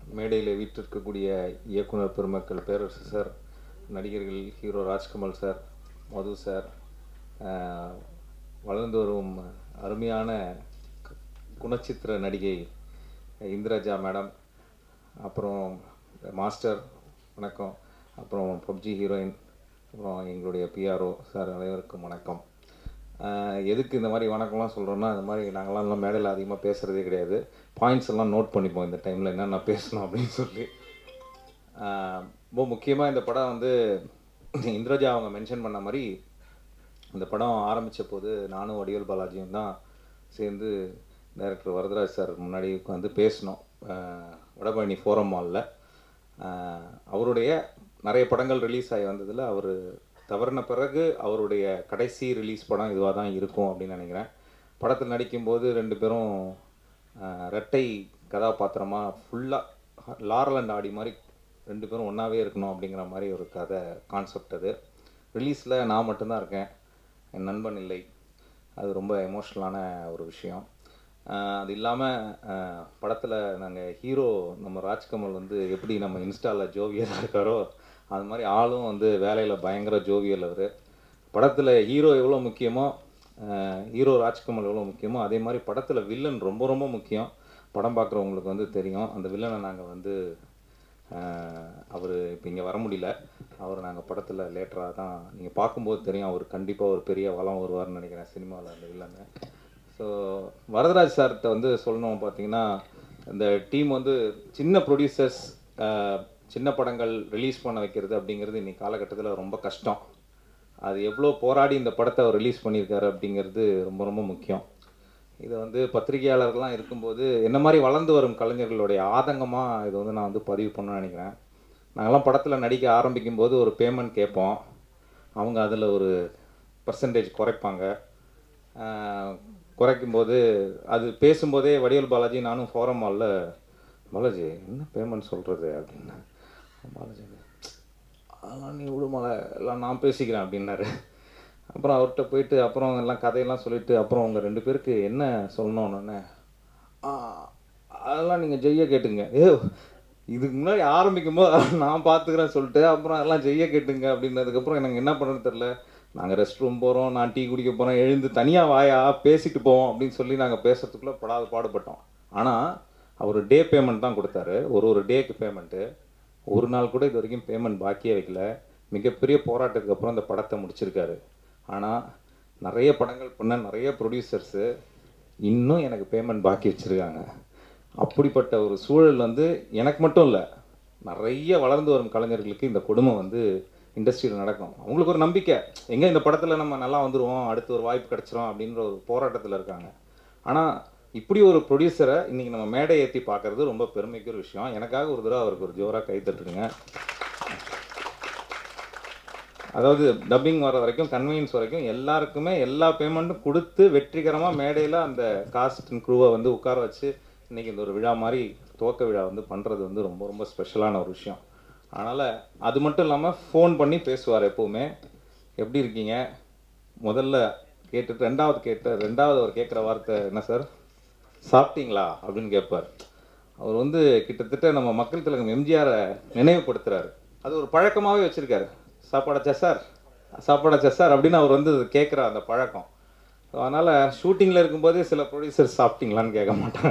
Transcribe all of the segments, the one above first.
மேடையில் வீற்றிருக்கக்கூடிய இயக்குனர் பெருமக்கள் பேரரசு சார் நடிகர்கள் hero Rajkamal sir Madhu sir ஆஹ், வளர்ந்து வரும் அருமையான கு- குணச்சித்திர நடிகை இந்திரஜா மேடம் அப்புறம் மாஸ்டர் வணக்கம் அப்புறம் பப்ஜி ஹீரோயின் அப்புறம் எங்களுடைய பிஆர்ஓ சார் அனைவருக்கும் வணக்கம் ஆஹ் எதுக்கு இந்த மாதிரி வணக்கம்லாம் சொல்கிறோன்னா இந்த மாதிரி நாங்களாம் எல்லாம் மேடையில் அதிகமாக பேசுகிறதே கிடையாது பாயிண்ட்ஸ் எல்லாம் நோட் பண்ணிப்போம் இந்த டைமில் என்னென்ன பேசணும் அப்படின்னு சொல்லி ஆஹ் ரொம்ப முக்கியமாக இந்த படம் வந்து இந்திரஜா அவங்க மென்ஷன் பண்ண மாதிரி இந்த படம் ஆரம்பித்த போது நானும் வடிவேல் பாலாஜியும் தான் சேர்ந்து டைரக்டர் வரதராஜ் சார் முன்னாடி உட்காந்து பேசினோம் ஆஹ் வடபழனி ஃபோரம் மாலில் அவருடைய நிறைய படங்கள் ரிலீஸ் ஆகி வந்ததில் அவர் தவறின பிறகு அவருடைய கடைசி ரிலீஸ் படம் இதுவாக தான் இருக்கும் அப்படின்னு நினைக்கிறேன் படத்தில் நடிக்கும்போது ரெண்டு பேரும் ஆஹ் ரெட்டை கதாபாத்திரமாக ஃபுல்லாக லாரல் அண்ட் ஆடி மாதிரி ரெண்டு பேரும் ஒன்றாவே இருக்கணும் அப்படிங்கிற மாதிரி ஒரு கதை கான்செப்ட் அது ரிலீஸில் நான் மட்டும்தான் இருக்கேன் என் நண்பன் இல்லை அது ரொம்ப எமோஷ்னலான ஒரு விஷயம் ஆஹ் அது இல்லாமல் படத்தில் நாங்கள் ஹீரோ நம்ம ராஜ்கமல் வந்து எப்படி நம்ம இன்ஸ்டாவில் ஜோவியலாக இருக்காரோ அது மாதிரி ஆளும் வந்து வேலையில் பயங்கர ஜோவியல் அவர் படத்தில் ஹீரோ எவ்வளோ முக்கியமோ ஹீரோ ராஜ்கமல் எவ்வளோ முக்கியமோ அதே மாதிரி படத்தில் வில்லன் ரொம்ப ரொம்ப முக்கியம் படம் பார்க்குறவங்களுக்கு வந்து தெரியும் அந்த வில்லனை நாங்கள் வந்து அவர் இப்போ இங்கே வர முடியல அவர் நாங்கள் படத்தில் லேட்டராக தான் நீங்கள் பார்க்கும்போது தெரியும் அவர் கண்டிப்பாக ஒரு பெரிய வளம் வருவார்னு நினைக்கிறேன் சினிமாவில் அந்த வில்லனை ஸோ வரதராஜ் சார்கிட்ட வந்து சொல்லணும் பார்த்தீங்கன்னா இந்த டீம் வந்து சின்ன ப்ரொடியூசர்ஸ் சின்ன படங்கள் ரிலீஸ் பண்ண வைக்கிறது அப்படிங்கிறது இன்னைக்கு காலகட்டத்தில் ரொம்ப கஷ்டம் அது எவ்வளோ போராடி இந்த படத்தை அவர் ரிலீஸ் பண்ணியிருக்காரு அப்படிங்கிறது ரொம்ப ரொம்ப முக்கியம் இது வந்து பத்திரிகையாளர்கள்லாம் இருக்கும்போது என்ன மாதிரி வளர்ந்து வரும் கலைஞர்களுடைய ஆதங்கமாக இது வந்து நான் வந்து பதிவு பண்ணணும்னு நினைக்கிறேன் நாங்கள்லாம் படத்தில் நடிக்க ஆரம்பிக்கும் போது ஒரு பேமெண்ட் கேட்போம் அவங்க அதில் ஒரு பர்சன்டேஜ் குறைப்பாங்க ஆஹ் குறைக்கும்போது அது பேசும்போதே வடிவேல் பாலாஜி நானும் ஃபோரம் மாலில் பாலாஜி என்ன பேமெண்ட் சொல்கிறது அப்படின்னு பாலாஜி அதெல்லாம் நீ விடுமலை எல்லாம் நான் பேசிக்கிறேன் அப்படின்னாரு அப்புறம் அவர்கிட்ட போயிட்டு அப்புறம் எல்லாம் கதையெல்லாம் சொல்லிட்டு அப்புறம் உங்கள் ரெண்டு பேருக்கு என்ன சொல்லணும்னு அதெல்லாம் நீங்கள் ஜெய்ய கேட்டுங்க ஏ இதுக்கு முன்னாடி ஆரம்பிக்கும் போது நான் பார்த்துக்கிறேன் சொல்லிட்டு அப்புறம் அதெல்லாம் ஜெய்ய கேட்டுங்க அப்படின்னதுக்கப்புறம் எனக்கு என்ன பண்ணுறது தெரில நாங்கள் ரெஸ்ட் ரூம் போகிறோம் நான் டீ குடிக்க போகிறோம் எழுந்து தனியாக வாயா பேசிட்டு போவோம் அப்படின்னு சொல்லி நாங்கள் பேசுறதுக்குள்ளே படாத பாடுபட்டோம் ஆனால் அவர் டே பேமெண்ட் தான் கொடுத்தாரு ஒரு ஒரு டேக்கு பேமெண்ட்டு ஒரு நாள் கூட இது வரைக்கும் பேமெண்ட் பாக்கியே வைக்கல மிகப்பெரிய போராட்டத்துக்கு அப்புறம் இந்த படத்தை முடிச்சிருக்காரு ஆனால் நிறைய படங்கள் பண்ண நிறைய ப்ரொடியூசர்ஸு இன்னும் எனக்கு பேமெண்ட் பாக்கி வச்சுருக்காங்க அப்படிப்பட்ட ஒரு சூழல் வந்து எனக்கு மட்டும் இல்லை நிறைய வளர்ந்து வரும் கலைஞர்களுக்கு இந்த கொடுமை வந்து இண்டஸ்ட்ரியில் நடக்கும் அவங்களுக்கு ஒரு நம்பிக்கை எங்கே இந்த படத்தில் நம்ம நல்லா வந்துடுவோம் அடுத்து ஒரு வாய்ப்பு கிடச்சிரும் அப்படின்ற ஒரு போராட்டத்தில் இருக்காங்க ஆனால் இப்படி ஒரு ப்ரொடியூசரை இன்றைக்கி நம்ம மேடை ஏற்றி பார்க்குறது ரொம்ப பெருமைக்கு ஒரு விஷயம் எனக்காக ஒரு தடவை அவருக்கு ஒரு ஜோராக கை தட்டுருங்க அதாவது டப்பிங் வர வரைக்கும் கன்வீனியன்ஸ் வரைக்கும் எல்லாருக்குமே எல்லா பேமெண்ட்டும் கொடுத்து வெற்றிகரமாக மேடையில் அந்த காஸ்ட் அண்ட் க்ரூவை வந்து உட்கார வச்சு இன்றைக்கி இந்த ஒரு விழா மாதிரி துவக்க விழா வந்து பண்ணுறது வந்து ரொம்ப ரொம்ப ஸ்பெஷலான ஒரு விஷயம் அதனால் அது மட்டும் இல்லாமல் ஃபோன் பண்ணி பேசுவார் எப்போவுமே எப்படி இருக்கீங்க முதல்ல கேட்டுட்டு ரெண்டாவது கேட்ட ரெண்டாவது அவர் கேட்குற வார்த்தை என்ன சார் சாப்பிட்டீங்களா அப்படின்னு கேட்பார் அவர் வந்து கிட்டத்தட்ட நம்ம மக்கள் திலகம் எம்ஜிஆரை நினைவுபடுத்துறாரு அது ஒரு பழக்கமாகவே வச்சுருக்காரு சாப்பாடாச்சா சார் சாப்பாடாச்சா சார் அப்படின்னு அவர் வந்து கேட்குற அந்த பழக்கம் ஸோ அதனால் ஷூட்டிங்கில் இருக்கும்போதே சில ப்ரொடியூசர் சாப்பிட்டீங்களான்னு கேட்க மாட்டாங்க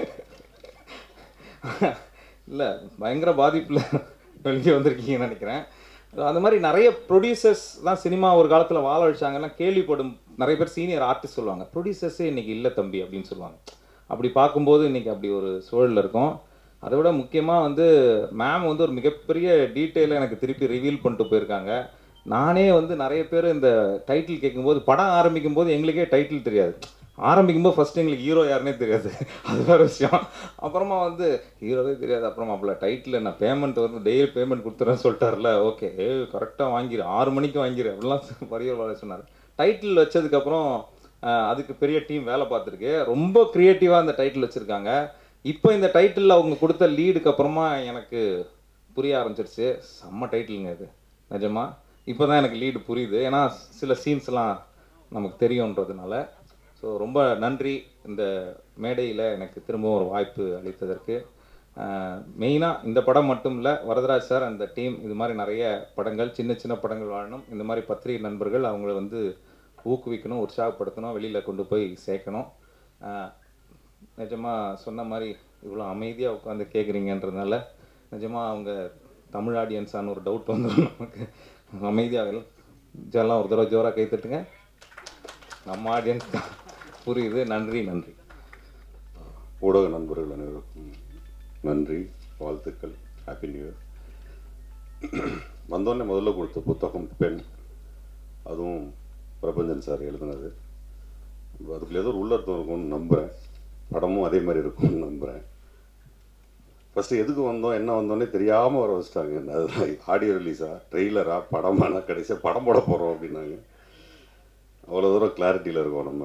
இல்லை பயங்கர பாதிப்பில் வெளியே வந்திருக்கீங்கன்னு நினைக்கிறேன் So, அந்த மாதிரி நிறைய ப்ரொடியூசர்ஸ் தான் சினிமா ஒரு காலத்தில் வாழ வச்சாங்கன்னா கேள்விப்படும் நிறைய பேர் சீனியர் ஆர்டிஸ்ட் சொல்லுவாங்க ப்ரொடியூசர்ஸே இன்னைக்கு இல்லை தம்பி அப்படின்னு சொல்லுவாங்க அப்படி பார்க்கும்போது இன்னைக்கு அப்படி ஒரு சூழலில் இருக்கும் அதை விட முக்கியமாக வந்து மேம் வந்து ஒரு மிகப்பெரிய டீட்டெயிலை எனக்கு திருப்பி ரிவீல் பண்ணிட்டு போயிருக்காங்க நானே வந்து நிறைய பேர் இந்த டைட்டில் கேட்கும்போது படம் ஆரம்பிக்கும் போது எங்களுக்கே டைட்டில் தெரியாது ஆரம்பிக்கும்போது ஃபர்ஸ்ட் எங்களுக்கு ஹீரோ யாருன்னே தெரியாது அது வேறு விஷயம் அப்புறமா வந்து ஹீரோவே தெரியாது அப்புறமா அப்பல டைட்டில் என்ன பேமெண்ட் வந்து டெய்லி பேமெண்ட் கொடுத்துறேன்னு சொல்லிட்டார்ல ஓகே கரெக்டாக வாங்கிடு ஆறு மணிக்கு வாங்கிடு அப்படிலாம் பரியர் வேலை சொன்னார் டைட்டில் வச்சதுக்கப்புறம் அஹ், அதுக்கு பெரிய டீம் வேலை பார்த்துருக்கு ரொம்ப க்ரியேட்டிவாக அந்த டைட்டில் வச்சுருக்காங்க இப்போ இந்த டைட்டிலில் அவங்க கொடுத்த லீடுக்கு அப்புறமா எனக்கு புரிய ஆரம்பிச்சிருச்சு செம்ம டைட்டிலுங்க இது நிஜமா இப்போ தான் எனக்கு லீடு புரியுது ஏன்னா சில சீன்ஸ்லாம் நமக்கு தெரியுன்றதுனால ஸோ ரொம்ப நன்றி இந்த மேடையில் எனக்கு திரும்பவும் ஒரு வாய்ப்பு அளித்ததற்கு மெயினாக இந்த படம் மட்டும் இல்லை வரதராஜ் சார் அந்த டீம் இது மாதிரி நிறைய படங்கள் சின்ன சின்ன படங்கள் வாழணும் இந்த மாதிரி பத்திரிகை நண்பர்கள் அவங்கள வந்து ஊக்குவிக்கணும் உற்சாகப்படுத்தணும் வெளியில் கொண்டு போய் சேர்க்கணும் ஆஹ் நிஜமாக சொன்ன மாதிரி இவ்வளோ அமைதியாக உட்காந்து கேட்குறீங்கன்றதுனால நிஜமாக அவங்க தமிழ் ஆடியன்ஸான ஒரு டவுட் வந்துடும் நமக்கு அமைதியாக இதெல்லாம் ஒரு தடவை ஜோராக கை தட்டுங்க நம்ம ஆடியன்ஸ் தான் புரியுது நன்றி நன்றி ஊடக நண்பர்கள் அனைவருக்கும் நன்றி வாழ்த்துக்கள் ஹாப்பி நியூ இயர் வந்தோடனே முதல்ல கொடுத்த புத்தகம் பெண் அதுவும் பிரபஞ்சன் சார் எழுதுனது அதுக்குள்ள ஏதோ ஒரு உள்ளர்த்தம் இருக்கும்னு நம்புகிறேன் படமும் அதே மாதிரி இருக்கும்னு நம்புகிறேன் ஃபஸ்ட்டு எதுக்கு வந்தோம் என்ன வந்தோன்னே தெரியாமல் வர வச்சுட்டாங்க அதுதான் ஆடியோ ரிலீஸா ட்ரெய்லரா படமானா கடைசியாக படம் போட போகிறோம் அப்படின்னாங்க அவ்வளோ தூரம் கிளாரிட்டியில் இருக்கோம் நம்ம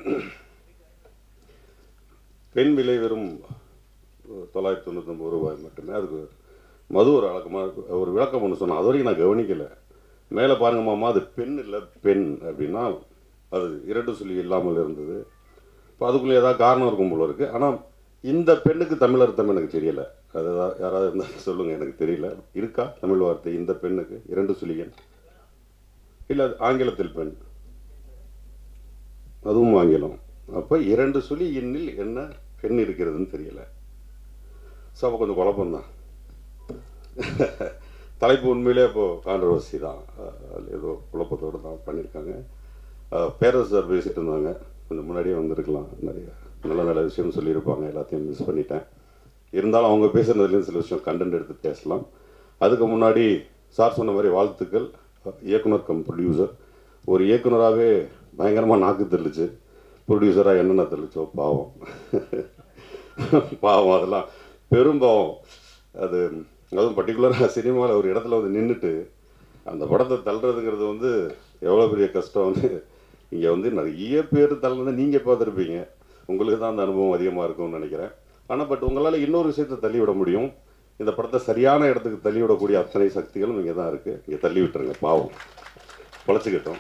பெண் விலை வெறும் தொள்ளாயிரத்தி தொண்ணூத்தொம்பது ரூபாய் மட்டுமே அதுக்கு மது ஒரு அழகமாக ஒரு விளக்கம் ஒன்று சொன்னேன் அது வரைக்கும் நான் கவனிக்கலை மேலே பாருங்க மாமா அது பெண் இல்லை பெண் அப்படின்னா அது இரண்டு சொல்லி இல்லாமல் இருந்தது இப்போ அதுக்குள்ளே ஏதாவது காரணம் இருக்கும் போல இருக்குது ஆனால் இந்த பெண்ணுக்கு தமிழ் அர்த்தம் எனக்கு தெரியல அது ஏதா- யாராவது இருந்தால் சொல்லுங்கள் எனக்கு தெரியல இருக்கா தமிழ் வார்த்தை இந்த பெண்ணுக்கு இரண்டு சுழியன் இல்லை அது ஆங்கிலத்தில் பெண் அதுவும் ஆங்கிலம் அப்போ இரண்டு சுழி எண்ணில் என்ன பெண் இருக்கிறதுன்னு தெரியல ஸோ அப்போ கொஞ்சம் குழப்பம்தான் தலைப்பு உண்மையிலே இப்போது கான்ட்ரவர்சி தான் அஹ் அதுல ஏதோ குழப்பத்தோடு தான் பண்ணியிருக்காங்க அஹ் பேரரசு சார் பேசிட்டு இருந்தாங்க கொஞ்சம் முன்னாடியே வந்திருக்கலாம் நிறைய நல்ல நல்ல விஷயம் சொல்லியிருப்பாங்க எல்லாத்தையும் மிஸ் பண்ணிட்டேன் இருந்தாலும் அவங்க பேசுனதுலேயும் சில விஷயம் கண்டென்ட் எடுத்து பேசலாம் அதுக்கு முன்னாடி சார் சொன்ன மாதிரி வாழ்த்துக்கள் இயக்குனர் கம் ப்ரொடியூசர் ஒரு இயக்குனராகவே பயங்கரமாக நாக்கு தெளிச்சு ப்ரொடியூசராக என்னென்ன தெளிச்சோ பாவம் பாவம் அதெல்லாம் பெரும் பாவம் அது அதுவும் பர்டிகுலராக சினிமாவில் ஒரு இடத்துல வந்து நின்றுட்டு அந்த படத்தை தள்ளுறதுங்கிறது வந்து எவ்வளோ பெரிய கஷ்டம்னு இங்கே வந்து நிறைய பேர் தள்ளுனதை நீங்கள் பார்த்துருப்பீங்க உங்களுக்கு தான் அந்த அனுபவம் அதிகமாக இருக்கும்னு நினைக்கிறேன் ஆனால் பட் உங்களால் இன்னொரு விஷயத்தை தள்ளி விட முடியும் இந்த படத்தை சரியான இடத்துக்கு தள்ளி விடக்கூடிய அத்தனை சக்திகளும் இங்கே தான் இருக்குது இங்கே தள்ளி விட்டுருங்க பாவம் பொழைச்சிக்கிட்டோம்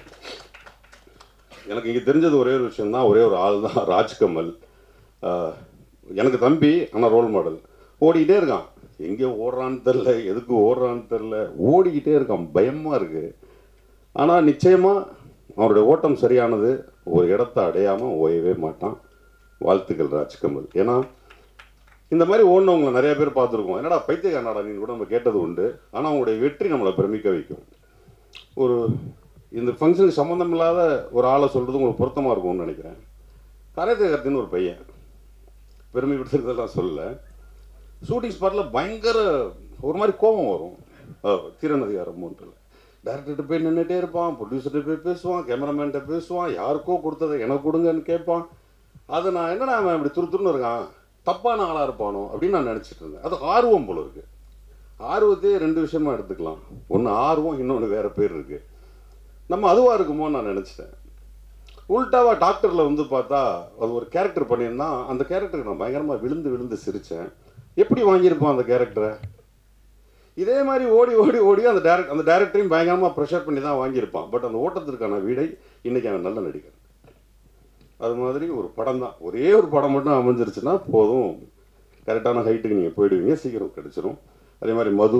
எனக்கு இங்கே தெரிஞ்சது ஒரே ஒரு விஷயம் தான் ஒரே ஒரு ஆள் தான் ராஜ்கமல் ஆஹ், எனக்கு தம்பி ஆனால் ரோல் மாடல் ஓடிக்கிட்டே இருக்கான் எங்கே ஓடுறான்னு தெரில எதுக்கு ஓடுறான்னு தெரில ஓடிக்கிட்டே இருக்கான் பயமாக இருக்குது ஆனால் நிச்சயமாக அவனுடைய ஓட்டம் சரியானது ஒரு இடத்த அடையாமல் ஓயவே மாட்டான் வாழ்த்துக்கள் ராஜ்கமல் ஏன்னா இந்த மாதிரி ஓடினவங்களை நிறைய பேர் பார்த்துருக்கோம் என்னடா பைத்தியக்காரனாடா நீ கூட நம்ம கேட்டது உண்டு ஆனால் அவங்களுடைய வெற்றி நம்மளை பிரமிக்க வைக்கும் ஒரு இந்த ஃபங்க்ஷனுக்கு சம்மந்தம் இல்லாத ஒரு ஆளை சொல்கிறது உங்களுக்கு பொருத்தமாக இருக்கும்னு நினைக்கிறேன் கரேத்தே கத்தின்னு ஒரு பையன் பெருமைப்படுத்துறதெல்லாம் சொல்லல ஷூட்டிங் ஸ்பாட்டில் பயங்கர ஒரு மாதிரி கோபம் வரும் திறனதிகாரம் ஒன்றில் டேரக்டர்கிட்ட போய் நின்றுட்டே இருப்பான் ப்ரொடியூசர்கிட்ட போய் பேசுவான் கேமராமேன்கிட்ட பேசுவான் யாருக்கோ கொடுத்ததை எனக்கு கொடுங்கன்னு கேட்பான் அதை நான் என்னடா அவன் இப்படி துரு துருன்னு இருக்கான் தப்பான ஆளாக இருப்பானோ அப்படின்னு நான் நினச்சிட்டு இருந்தேன் அது ஆர்வம் போல இருக்கு ஆர்வத்தையே ரெண்டு விஷயமா எடுத்துக்கலாம் ஒன்று ஆர்வம் இன்னொன்று வேற பேர் இருக்கு நம்ம அதுவாக இருக்குமோன்னு நான் நினச்சிட்டேன் உல்டாவா டாக்டரில் வந்து பார்த்தா அது ஒரு கேரக்டர் பண்ணியிருந்தான் அந்த கேரக்டருக்கு நான் பயங்கரமாக விழுந்து விழுந்து சிரித்தேன் எப்படி வாங்கியிருப்பான் அந்த கேரக்டரை இதே மாதிரி ஓடி ஓடி ஓடி அந்த டேரக்ட் அந்த டேரக்டரையும் பயங்கரமாக ப்ரெஷர் பண்ணி தான் வாங்கியிருப்பான் பட் அந்த ஓட்டத்திற்கான வீடை இன்னைக்கு அவன் நல்ல நடிகர் அது மாதிரி ஒரு படம் தான் ஒரே ஒரு படம் மட்டும் அமைஞ்சிருச்சுன்னா போதும் கரெக்டான ஹைட்டுக்கு நீங்கள் போயிடுவீங்க சீக்கிரம் கிடச்சிரும் அதே மாதிரி மது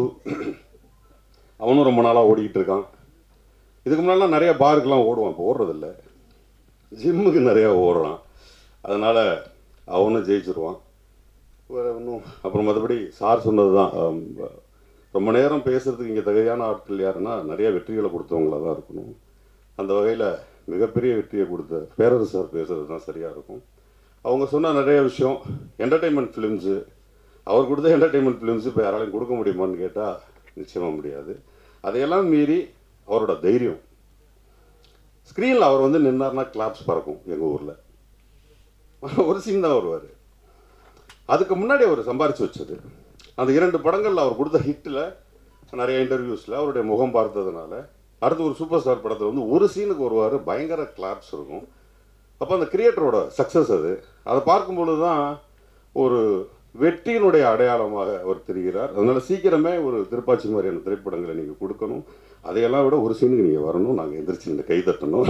அவனும் ரொம்ப நாளாக ஓடிக்கிட்டு இருக்கான் இதுக்கு முன்னாடிலாம் நிறைய பாருக்கெல்லாம் ஓடுவான் இப்போ ஓடுறதில்ல ஜிம்முக்கு நிறையா ஓடுறான் அதனால் அவனும் ஜெயிச்சிருவான் வேறு ஒன்றும் அப்புறம் மற்றபடி சார் சொன்னது தான் ரொம்ப நேரம் பேசுறதுக்கு இங்கே தகுதியான ஆட்கள் யாருன்னா நிறைய வெற்றிகளை கொடுத்தவங்களா தான் இருக்கணும் அந்த வகையில் மிகப்பெரிய வெற்றியை கொடுத்த பேரரசு சார் பேசுறது தான் சரியாக இருக்கும் அவங்க சொன்ன நிறைய விஷயம் என்டர்டெயின்மெண்ட் ஃபிலிம்ஸு அவர் கொடுத்த என்டர்டெயின்மெண்ட் ஃபிலிம்ஸ் இப்போ யாராலையும் கொடுக்க முடியுமான்னு கேட்டால் நிச்சயமாக முடியாது அதையெல்லாம் மீறி அவரோட தைரியம் ஸ்க்ரீனில் அவர் வந்து நின்னார்னா கிளாப்ஸ் பறக்கும் எங்கள் ஊரில் ஒரு சீன் தான் வருவார் அதுக்கு முன்னாடி அவர் சம்பாரிச்சு வச்சது அந்த இரண்டு படங்களில் அவர் கொடுத்த ஹிட்டில் நிறைய இன்டர்வியூஸில் அவருடைய முகம் பார்த்ததுனால அடுத்து ஒரு சூப்பர் ஸ்டார் படத்தில் வந்து ஒரு சீனுக்கு வருவார் பயங்கர கிளாப்ஸ் இருக்கும் அப்போ அந்த கிரியேட்டரோட சக்ஸஸ் அது அதை பார்க்கும்பொழுது தான் ஒரு வெற்றியினுடைய அடையாளமாக அவர் தெரிகிறார் அதனால சீக்கிரமே ஒரு திருப்பாச்சி மாதிரியான திரைப்படங்களை நீங்கள் கொடுக்கணும் அதையெல்லாம் விட ஒரு சீனுக்கு நீங்கள் வரணும் நாங்கள் எந்திரிச்சு இந்த கை தட்டணும்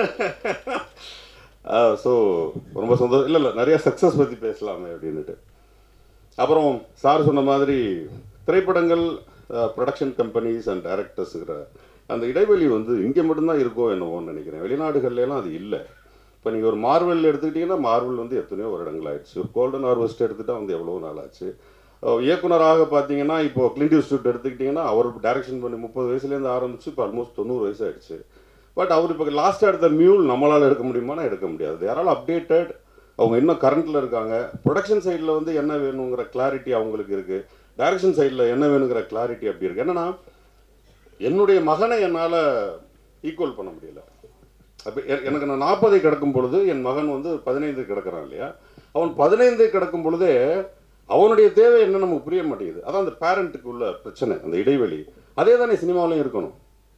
ஸோ ரொம்ப சந்தோஷம் இல்லை இல்லை நிறைய சக்ஸஸ் பற்றி பேசலாமே அப்படின்னுட்டு அப்புறம் சார் சொன்ன மாதிரி திரைப்படங்கள் ப்ரொடக்ஷன் கம்பெனிஸ் அண்ட் டைரக்டர்ஸுங்கிற அந்த இடைவெளி வந்து இங்கே மட்டும்தான் இருக்கோ என்னவோன்னு நினைக்கிறேன் வெளிநாடுகள்ல எல்லாம் அது இல்லை இப்போ நீங்கள் ஒரு மார்வல் எடுத்துக்கிட்டிங்கன்னா மார்வல் வந்து எத்தனையோ வருடங்கள் ஆயிடுச்சு ஒரு கோல்டன் ஹார்வெஸ்ட் எடுத்துட்டா வந்து எவ்வளோ நாள் ஆச்சு அஹ் இயக்குனராக பார்த்தீங்கன்னா இப்போ கிளிண்ட் இன்ஸ்டியூட் எடுத்துக்கிட்டிங்கன்னா அவர் டைரக்ஷன் பண்ணி முப்பது வயசுலேருந்து ஆரம்பிச்சு இப்போ ஆல்மோஸ்ட் தொண்ணூறு வயசு ஆயிடுச்சு பட் அவர் இப்போ லாஸ்ட்டாக எடுத்த மியூல் நம்மளால் எடுக்க முடியுமானா எடுக்க முடியாது யாராலும் அப்டேட்டட் அவங்க இன்னும் கரண்ட்டில் இருக்காங்க ப்ரொடக்ஷன் சைடில் வந்து என்ன வேணுங்கிற கிளாரிட்டி அவங்களுக்கு இருக்குது டைரக்ஷன் சைடில் என்ன வேணுங்கிற கிளாரிட்டி அப்படி இருக்குது என்னன்னா என்னுடைய மகனை என்னால் ஈக்குவல் பண்ண முடியல அப்போ எ- எனக்கு நான் நாற்பதை கிடக்கும் பொழுது என் மகன் வந்து பதினைந்து கிடக்கிறான் இல்லையா அவன் பதினைந்து கிடக்கும் பொழுதே அவனுடைய தேவை என்ன நமக்கு புரிய மாட்டேங்குது அதான் அந்த பேரண்ட்டுக்கு உள்ள பிரச்சனை அந்த இடைவெளி அதே தானே சினிமாவிலையும் இருக்கணும்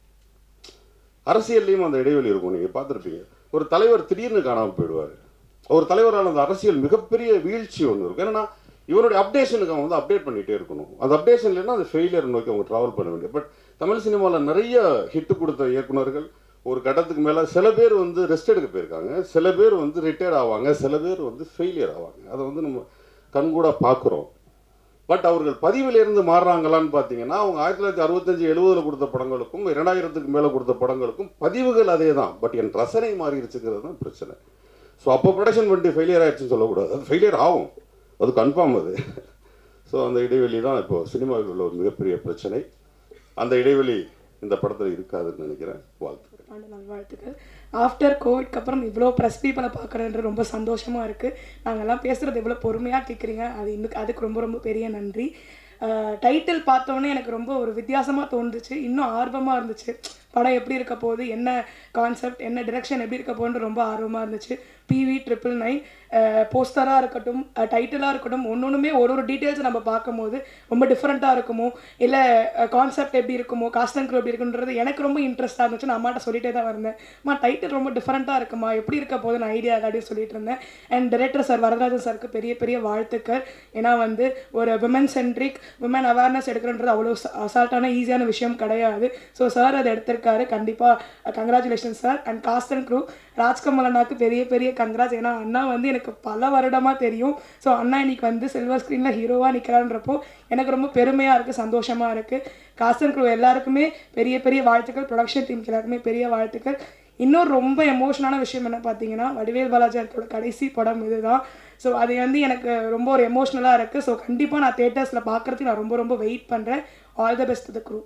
அரசியல்லையும் அந்த இடைவெளி இருக்கும் நீங்கள் பார்த்துருப்பீங்க ஒரு தலைவர் திடீர்னு காணாமல் போயிடுவார் ஒரு தலைவரால் அந்த அரசியல் மிகப்பெரிய வீழ்ச்சி ஒன்று இருக்கும் என்னன்னா இவனுடைய அப்டேஷனுக்கு அவன் வந்து அப்டேட் பண்ணிகிட்டே இருக்கணும் அந்த அப்டேஷன் இல்லைன்னா அது ஃபெயிலியர் நோக்கி அவங்க ட்ராவல் பண்ண வேண்டிய பட் தமிழ் சினிமாவில் நிறைய ஹிட் கொடுத்த இயக்குனர்கள் ஒரு கட்டத்துக்கு மேலே சில பேர் வந்து ரெஸ்ட் எடுக்க போயிருக்காங்க சில பேர் வந்து ரிட்டையர்ட் ஆவாங்க சில பேர் வந்து ஃபெயிலியர் ஆவாங்க அதை வந்து நம்ம கண்கூட பார்க்குறோம் பட் அவர்கள் பதிவிலிருந்து மாறுறாங்களான்னு பார்த்தீங்கன்னா அவங்க ஆயிரத்தி தொள்ளாயிரத்தி அறுபத்தஞ்சு எழுபதில் கொடுத்த படங்களுக்கும் இரண்டாயிரத்துக்கு மேலே கொடுத்த படங்களுக்கும் பதிவுகள் அதே தான் பட் என் ரசனை மாறிடுச்சுங்கிறது தான் பிரச்சனை ஸோ அப்போ ப்ரொடக்ஷன் பண்ணிட்டு ஃபெயிலியர் ஆயிடுச்சுன்னு சொல்லக்கூடாது அது ஃபெயிலியர் ஆகும் அது கன்ஃபார்ம் அது ஸோ அந்த இடைவெளி தான் இப்போ சினிமாவில் உள்ள ஒரு மிகப்பெரிய பிரச்சனை அந்த இடைவெளி இந்த படத்தில் இருக்காதுன்னு நினைக்கிறேன் வாழ்த்துக்கள் ஆண்டு நல்வாழ்த்துக்கள் ஆஃப்டர் கோவிட்க்கு அப்புறம் இவ்வளோ ப்ரெஸ் பீப்பிளை பார்க்குறதுன்றது ரொம்ப சந்தோஷமாக இருக்குது நாங்கள்லாம் பேசுகிறது எவ்வளோ பொறுமையாக கேட்குறீங்க அது இன்னும் அதுக்கு ரொம்ப ரொம்ப பெரிய நன்றி டைட்டில் பார்த்தோன்னே எனக்கு ரொம்ப ஒரு வித்தியாசமாக தோணுச்சு இன்னும் ஆர்வமாக இருந்துச்சு படம் எப்படி இருக்க போகுது என்ன கான்செப்ட் என்ன டிரெக்ஷன் எப்படி இருக்க போகுதுன்னு ரொம்ப ஆர்வமாக இருந்துச்சு பிவி ட்ரிபிள் நைன் போஸ்டராக இருக்கட்டும் டைட்டிலாக இருக்கட்டும் ஒன்று ஒன்றுமே ஒரு ஒரு டீட்டெயில்ஸ் நம்ம பார்க்கும்போது ரொம்ப டிஃப்ரெண்ட்டாக இருக்குமோ இல்லை கான்செப்ட் எப்படி இருக்குமோ காஸ்ட் அண்ட் எப்படி இருக்குன்றது எனக்கு ரொம்ப இன்ட்ரெஸ்ட்டாக இருந்துச்சு நான் அம்மாட்ட சொல்லிட்டே தான் இருந்தேன் அம்மா டைட்டில் ரொம்ப டிஃப்ரெண்ட்டாக இருக்குமா எப்படி இருக்க போது நான் ஐடியா அப்படின்னு சொல்லிட்டு இருந்தேன் அண்ட் டைரக்டர் சார் வரதராஜன் சாருக்கு பெரிய பெரிய வாழ்த்துக்கள் ஏன்னா வந்து ஒரு விமன் சென்ட்ரிக் விமன் அவேர்னஸ் எடுக்கிறன்றது அவ்வளோ அசால்ட்டான ஈஸியான விஷயம் கிடையாது ஸோ சார் அதை எடுத்திருக்காரு கண்டிப்பாக congratulation sir and cast and crew Rajkamal அண்ணாக்கு பெரிய பெரிய கங்க்ராஸ் ஏன்னா அண்ணா வந்து எனக்கு பல வருடமாக தெரியும் ஸோ அண்ணா இன்னைக்கு வந்து சில்வர் ஸ்க்ரீனில் ஹீரோவாக நிற்கிறான்றப்போ எனக்கு ரொம்ப பெருமையாக இருக்குது சந்தோஷமாக இருக்குது காஸ்ட் அண்ட் க்ரூ எல்லாருக்குமே பெரிய பெரிய வாழ்த்துக்கள் ப்ரொடக்ஷன் டீமுக்கு எல்லாருக்குமே பெரிய வாழ்த்துக்கள் இன்னும் ரொம்ப எமோஷனான விஷயம் என்ன பார்த்தீங்கன்னா வடிவேல் பாலாஜி அவர்களோட கடைசி படம் இதுதான் ஸோ அது வந்து எனக்கு ரொம்ப ஒரு எமோஷ்னலாக இருக்குது ஸோ கண்டிப்பாக நான் தேட்டர்ஸில் பார்க்குறதுக்கு நான் ரொம்ப ரொம்ப வெயிட் பண்ணுறேன் all the best the crew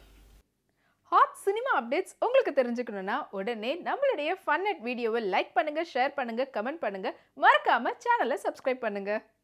hot cinema updates உங்களுக்கு தெரிஞ்சுக்கணும்னா உடனே நம்மளுடைய ஃபன் அட் வீடியோவை லைக் பண்ணுங்க ஷேர் பண்ணுங்க கமெண்ட் பண்ணுங்க மறக்காம சேனலை சப்ஸ்கிரைப் பண்ணுங்க